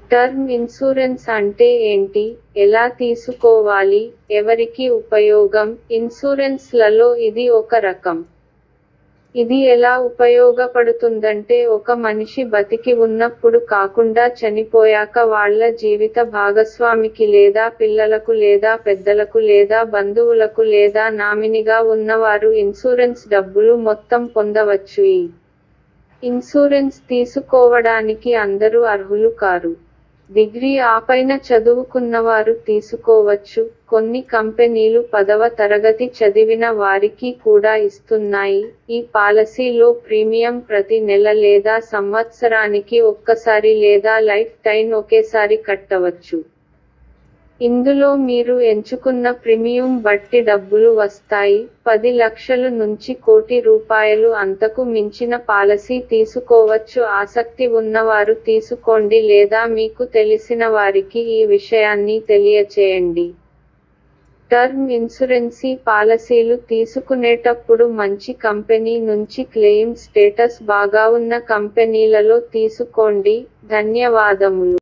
term insurance అంటే ఏంటి ఎలా తీసుకోవాలి ఎవరికి ఉపయోగం ఇన్సూరెన్స్ లలో ఇది ఒక రకం ఇది ఎలా ఉపయోగపడుతుందంటే ఒక మనిషి బతికి ఉన్నప్పుడు కాకుండా చనిపోయాక వాళ్ళ జీవిత భాగస్వామికి లేదా పిల్లలకు లేదా పెద్దలకు లేదా బంధువులకు లేదా నామినిగా ఉన్నవారు ఇన్సూరెన్స్ డబ్బులు మొత్తం పొందవచ్చు ఈ ఇన్సూరెన్స్ తీసుకోవడానికి అందరూ అర్హులు కారు డిగ్రీ ఆపైన చదువుకున్నవారు తీసుకోవచ్చు కొన్ని కంపెనీలు పదవ తరగతి చదివిన వారికి కూడా ఇస్తున్నాయి ఈ పాలసీలో ప్రీమియం ప్రతి నెల లేదా సంవత్సరానికి ఒక్కసారి లేదా లైఫ్ టైం ఒకేసారి కట్టవచ్చు ఇందులో మీరు ఎంచుకున్న ప్రీమియం బట్టి డబ్బులు వస్తాయి పది లక్షలు నుంచి కోటి రూపాయలు అంతకు మించిన పాలసీ తీసుకోవచ్చు ఆసక్తి ఉన్నవారు తీసుకోండి లేదా మీకు తెలిసిన వారికి ఈ విషయాన్ని తెలియచేయండి టర్మ్ ఇన్సూరెన్సీ పాలసీలు తీసుకునేటప్పుడు మంచి కంపెనీ నుంచి క్లెయిమ్ స్టేటస్ బాగా ఉన్న కంపెనీలలో తీసుకోండి ధన్యవాదములు